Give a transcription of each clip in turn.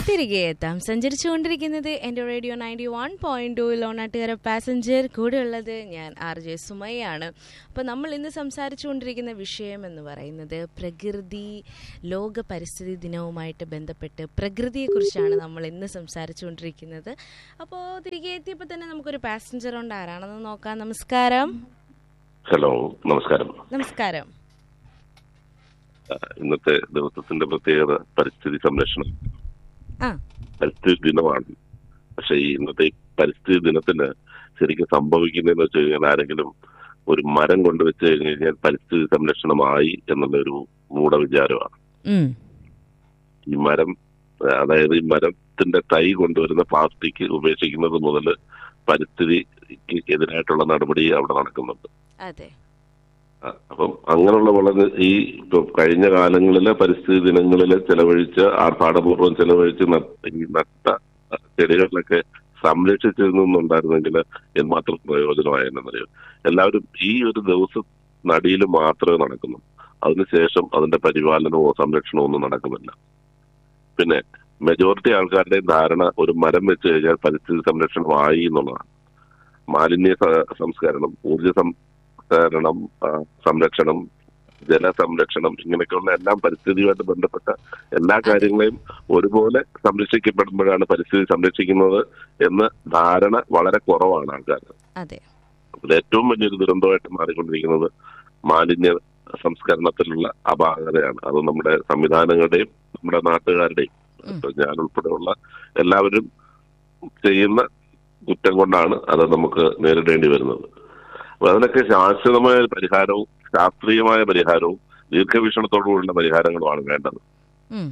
തിരികെ എത്താം സഞ്ചരിച്ചുകൊണ്ടിരിക്കുന്നത് എൻ്റെ radio ninety one point two ലോണാട്ടുകര പാസഞ്ചർ കൂടെയുള്ളത് ഞാൻ ആർ ജെ സുമയാണ് അപ്പോൾ നമ്മൾ ഇന്ന് സംസാരിച്ചുകൊണ്ടിരിക്കുന്ന വിഷയം എന്ന് പറയുന്നത് പ്രകൃതി ലോക പരിസ്ഥിതി ദിനവുമായിട്ട് ബന്ധപ്പെട്ട് പ്രകൃതിയെക്കുറിച്ചാണ് നമ്മൾ ഇന്ന് സംസാരിച്ചുകൊണ്ടിരിക്കുന്നത് അപ്പോൾ തിരികെ എത്തിയപ്പോൾ തന്നെ നമുക്കൊരു പാസഞ്ചർ ഉണ്ട് ആരാണെന്ന് നോക്കാം നമസ്കാരം ഹലോ നമസ്കാരം നമസ്കാരം ആ, ഇന്നത്തെ ദിവസത്തിന്റെ പ്രത്യേകത പരിസ്ഥിതി സംരക്ഷണം ആ പരിസ്ഥിതി ദിനമാണ് പക്ഷെ ഈ ഇന്നത്തെ ഈ പരിസ്ഥിതി ദിനത്തിന് ശരിക്കും സംഭവിക്കുന്നതെന്ന് വെച്ച് കഴിഞ്ഞാൽ ആരെങ്കിലും ഒരു മരം കൊണ്ടുവച്ച് കഴിഞ്ഞ് കഴിഞ്ഞാൽ പരിസ്ഥിതി സംരക്ഷണമായി എന്നുള്ള ഒരു മൂഢവിചാരമാണ് ഉം. ഈ മരം ആ, അതായത് ഈ മരത്തിന്റെ തൈ കൊണ്ടുവരുന്ന പ്ലാസ്റ്റിക് ഉപേക്ഷിക്കുന്നത് മുതൽ പരിസ്ഥിതിക്ക് എതിരായിട്ടുള്ള നടപടി അവിടെ നടക്കുന്നുണ്ട് അതെ ആ, അപ്പം അങ്ങനെയുള്ള വളരെ ഈ ഇപ്പൊ കഴിഞ്ഞ കാലങ്ങളിലെ പരിസ്ഥിതി ദിനങ്ങളിൽ ചെലവഴിച്ച ആർഭാടപൂർവ്വം ചെലവഴിച്ച് നട്ട- ഈ നട്ട ചെടികളിലൊക്കെ സംരക്ഷിച്ചിരുന്നുണ്ടായിരുന്നെങ്കിൽ എന്തുമാത്രം പ്രയോജനമായെന്നറിയോ എല്ലാവരും ഈ ഒരു ദിവസം നടിയിൽ മാത്രമേ നടക്കുന്നു അതിനുശേഷം അതിന്റെ പരിപാലനമോ സംരക്ഷണമോ ഒന്നും നടക്കുന്നില്ല പിന്നെ മെജോറിറ്റി ആൾക്കാരുടെയും ധാരണ ഒരു മരം വെച്ച് കഴിഞ്ഞാൽ പരിസ്ഥിതി സംരക്ഷണമായി എന്നുള്ളതാണ് മാലിന്യ സ- സംസ്കരണം ഊർജ്ജ സംസ്കരണം ആ, സംരക്ഷണം ജലസംരക്ഷണം ഇങ്ങനെയൊക്കെയുള്ള എല്ലാം പരിസ്ഥിതിയുമായിട്ട് ബന്ധപ്പെട്ട എല്ലാ കാര്യങ്ങളെയും ഒരുപോലെ സംരക്ഷിക്കപ്പെടുമ്പോഴാണ് പരിസ്ഥിതി സംരക്ഷിക്കുന്നത് എന്ന ധാരണ വളരെ കുറവാണ് ആൾക്കാർ അതെ അതിൽ ഏറ്റവും വലിയൊരു ദുരന്തമായിട്ട് മാറിക്കൊണ്ടിരിക്കുന്നത് മാലിന്യ സംസ്കരണത്തിലുള്ള അപാകതയാണ് അത് നമ്മുടെ സംവിധാനങ്ങളുടെയും നമ്മുടെ നാട്ടുകാരുടെയും ഉം. ഇപ്പൊ ഞാൻ ഉൾപ്പെടെയുള്ള എല്ലാവരും ചെയ്യുന്ന കുറ്റം കൊണ്ടാണ് അത് നമുക്ക് നേരിടേണ്ടി വരുന്നത് അപ്പൊ അതിനൊക്കെ ശാശ്വതമായ ഒരു പരിഹാരവും ശാസ്ത്രീയമായ പരിഹാരവും ദീർഘവീക്ഷണത്തോടുകൂടിയുള്ള പരിഹാരങ്ങളുമാണ് വേണ്ടത് ഉം.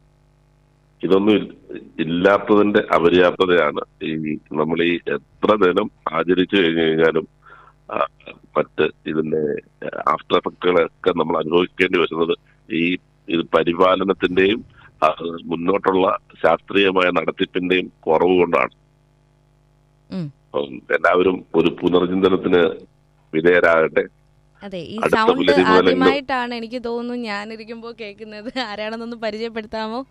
ഇതൊന്നും ഇൽ- ഇല്ലാത്തതിന്റെ അപര്യാപ്തതയാണ് ഈ നമ്മൾ ഈ എത്ര ദിനം ആചരിച്ചു കഴിഞ്ഞു കഴിഞ്ഞാലും ആ, മറ്റ് ഇതിന്റെ ആഫ്റ്റർ എഫക്റ്റുകളൊക്കെ നമ്മൾ അനുഭവിക്കേണ്ടി വരുന്നത് ഈ ഇത് പരിപാലനത്തിന്റെയും ആ, മുന്നോട്ടുള്ള ശാസ്ത്രീയമായ നടത്തിപ്പിന്റെയും കുറവ് കൊണ്ടാണ് ഉം. അപ്പം എല്ലാവരും ഒരു പുനർചിന്തനത്തിന് വിധേയരാകട്ടെ അതെ ഈ അടുത്ത സൗണ്ട് പുലരി മുതൽ ഇന്ന് ആദ്യമായിട്ടാണ് എനിക്ക് തോന്നുന്നു ഞാനിരിക്കുമ്പോൾ കേൾക്കുന്നത് ആരാണെന്നൊന്ന് പരിചയപ്പെടുത്താമോ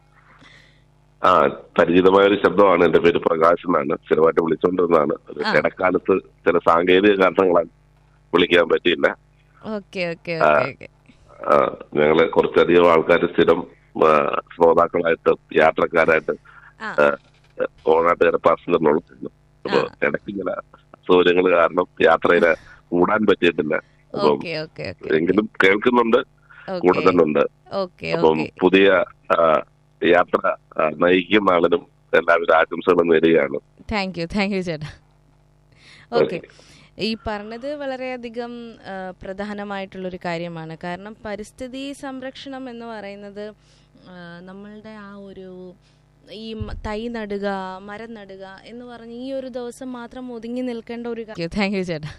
ആ പരിചിതമായ ഒരു ശബ്ദമാണ് എന്റെ പേര് പ്രകാശ് എന്നാണ് സ്ഥിരമായിട്ട് വിളിച്ചുകൊണ്ടിരുന്നതാണ് അത് ആ. ഇടക്കാലത്ത് ചില സാങ്കേതിക കാരണങ്ങളാൽ വിളിക്കാൻ പറ്റിയില്ല ഓക്കെ ഓക്കെ ആ. ഓക്കെ ഓക്കെ ആ, ഞങ്ങള് കുറച്ചധികം ആൾക്കാർ സ്ഥിരം ആ, ശ്രോതാക്കളായിട്ട് യാത്രക്കാരായിട്ട് ആ ഓണാട്ടുകര പാസഞ്ചറിനുള്ള അപ്പൊ ആ. ഇടയ്ക്ക് ചില അസൗകര്യങ്ങൾ കാരണം യാത്രയില് കൂടാൻ പറ്റിയിട്ടില്ല അപ്പം ഓക്കെ ഓക്കെ ഓക്കെ എങ്കിലും കേൾക്കുന്നുണ്ട് കൂടെ ഓക്കെ തന്നെ ഉണ്ട് ഓക്കെ അപ്പം ഓക്കെ പുതിയ ആ, യാത്ര ആ, നയിക്കുന്ന ആളിനും എല്ലാവിധ ആശംസകളും നേരുകയാണ് താങ്ക് യു താങ്ക് യു ചേട്ടാ ഓക്കെ ഈ പറഞ്ഞത് വളരെയധികം ആ, പ്രധാനമായിട്ടുള്ളൊരു കാര്യമാണ് കാരണം പരിസ്ഥിതി സംരക്ഷണം എന്ന് പറയുന്നത് ആ, നമ്മളുടെ ആ ഒരു ഈ മ- തൈ നടുക മരം നടുക എന്ന് പറഞ്ഞ് ഈ ഒരു ദിവസം മാത്രം ഒതുങ്ങി നിൽക്കേണ്ട ഒരു താങ്ക് യു ചേട്ടാ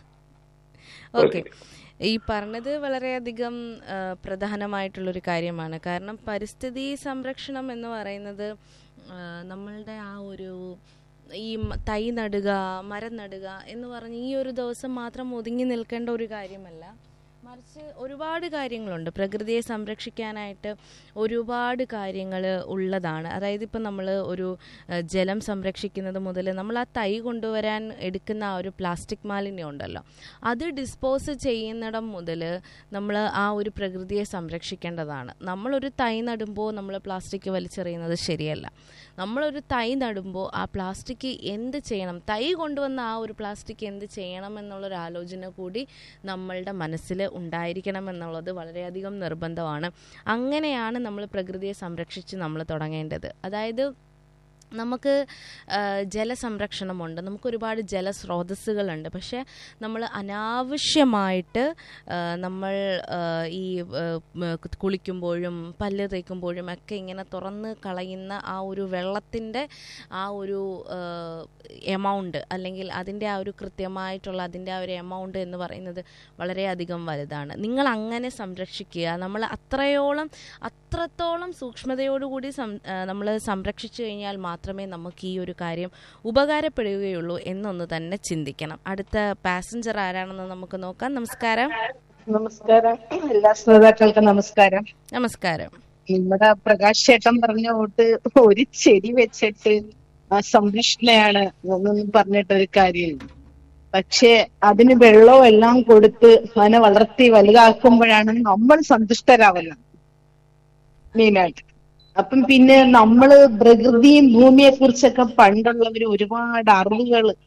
ഓക്കെ ഈ പറഞ്ഞത് വളരെയധികം ആ, പ്രധാനമായിട്ടുള്ളൊരു കാര്യമാണ് കാരണം പരിസ്ഥിതി സംരക്ഷണം എന്ന് പറയുന്നത് ആ, നമ്മളുടെ ആ ഒരു ഈ മ- തൈ നടുക മരം നടുക എന്ന് പറഞ്ഞ് ഈ ഒരു ദിവസം മാത്രം ഒതുങ്ങി നിൽക്കേണ്ട ഒരു കാര്യമല്ല മറിച്ച് ഒരുപാട് കാര്യങ്ങളുണ്ട് പ്രകൃതിയെ സംരക്ഷിക്കാനായിട്ട് ഒരുപാട് കാര്യങ്ങൾ ഉള്ളതാണ് അതായത് ഇപ്പം നമ്മൾ ഒരു ഏഹ്, ജലം സംരക്ഷിക്കുന്നത് മുതൽ നമ്മൾ ആ തൈ കൊണ്ടുവരാൻ എടുക്കുന്ന ആ ഒരു പ്ലാസ്റ്റിക് മാലിന്യം ഉണ്ടല്ലോ അത് ഡിസ്പോസ് ചെയ്യുന്നിടം മുതൽ നമ്മൾ ആ ഒരു പ്രകൃതിയെ സംരക്ഷിക്കേണ്ടതാണ് നമ്മളൊരു തൈ നടുമ്പോൾ നമ്മൾ പ്ലാസ്റ്റിക് വലിച്ചെറിയുന്നത് ശരിയല്ല നമ്മളൊരു തൈ നടുമ്പോൾ ആ പ്ലാസ്റ്റിക് എന്ത് ചെയ്യണം തൈ കൊണ്ടുവന്ന ആ ഒരു പ്ലാസ്റ്റിക് എന്ത് ചെയ്യണം എന്നുള്ളൊരു ആലോചന കൂടി നമ്മളുടെ മനസ്സിൽ ഉണ്ടായിരിക്കണം എന്നുള്ളത് വളരെയധികം നിർബന്ധമാണ് അങ്ങനെയാണ് നമ്മൾ പ്രകൃതിയെ സംരക്ഷിച്ച് നമ്മൾ തുടങ്ങേണ്ടത് അതായത് നമുക്ക് ആ, ജലസംരക്ഷണമുണ്ട് നമുക്ക് ഒരുപാട് ജലസ്രോതസ്സുകളുണ്ട് പക്ഷേ നമ്മൾ അനാവശ്യമായിട്ട് ആ, നമ്മൾ ആ, ഈ ആ, മ, കുളിക്കുമ്പോഴും പല്ല് തേക്കുമ്പോഴും ഒക്കെ ഇങ്ങനെ തുറന്ന് കളയുന്ന ആ ഒരു വെള്ളത്തിൻ്റെ ആ ഒരു എമൗണ്ട് അല്ലെങ്കിൽ അതിൻ്റെ ആ ഒരു കൃത്യമായിട്ടുള്ള അതിൻ്റെ ആ ഒരു എമൗണ്ട് എന്ന് പറയുന്നത് വളരെയധികം വലുതാണ് നിങ്ങൾ അങ്ങനെ സംരക്ഷിക്കുക നമ്മൾ അത്രയോളം അത്രത്തോളം സൂക്ഷ്മതയോടുകൂടി സം നമ്മൾ സംരക്ഷിച്ചു കഴിഞ്ഞാൽ മാത്രമേ നമുക്ക് ഈ ഒരു കാര്യം ഉപകാരപ്പെടുകയുള്ളൂ എന്നൊന്ന് തന്നെ ചിന്തിക്കണം അടുത്ത പാസഞ്ചർ ആരാണെന്ന് നമുക്ക് നോക്കാം നമസ്കാരം നമസ്കാരം എല്ലാ ശ്രോതാക്കൾക്കും നമസ്കാരം നമസ്കാരം നമ്മുടെ പ്രകാശ് ചേട്ടൻ പറഞ്ഞ കൂട്ട് ഒരു ചെടി വെച്ചിട്ട് ആ സംരക്ഷണയാണ് എന്നൊന്നും പറഞ്ഞിട്ട് ഒരു കാര്യമില്ല പക്ഷെ അതിന് വെള്ളവും എല്ലാം കൊടുത്ത് അതിനെ വളർത്തി വലുതാക്കുമ്പോഴാണ് നമ്മൾ സന്തുഷ്ടരാവുന്നത് മെയിനായിട്ട് അപ്പം പിന്നെ നമ്മള് പ്രകൃതിയും ഭൂമിയെ കുറിച്ചൊക്കെ പണ്ടുള്ളവര് ഒരുപാട് അറിവുകൾ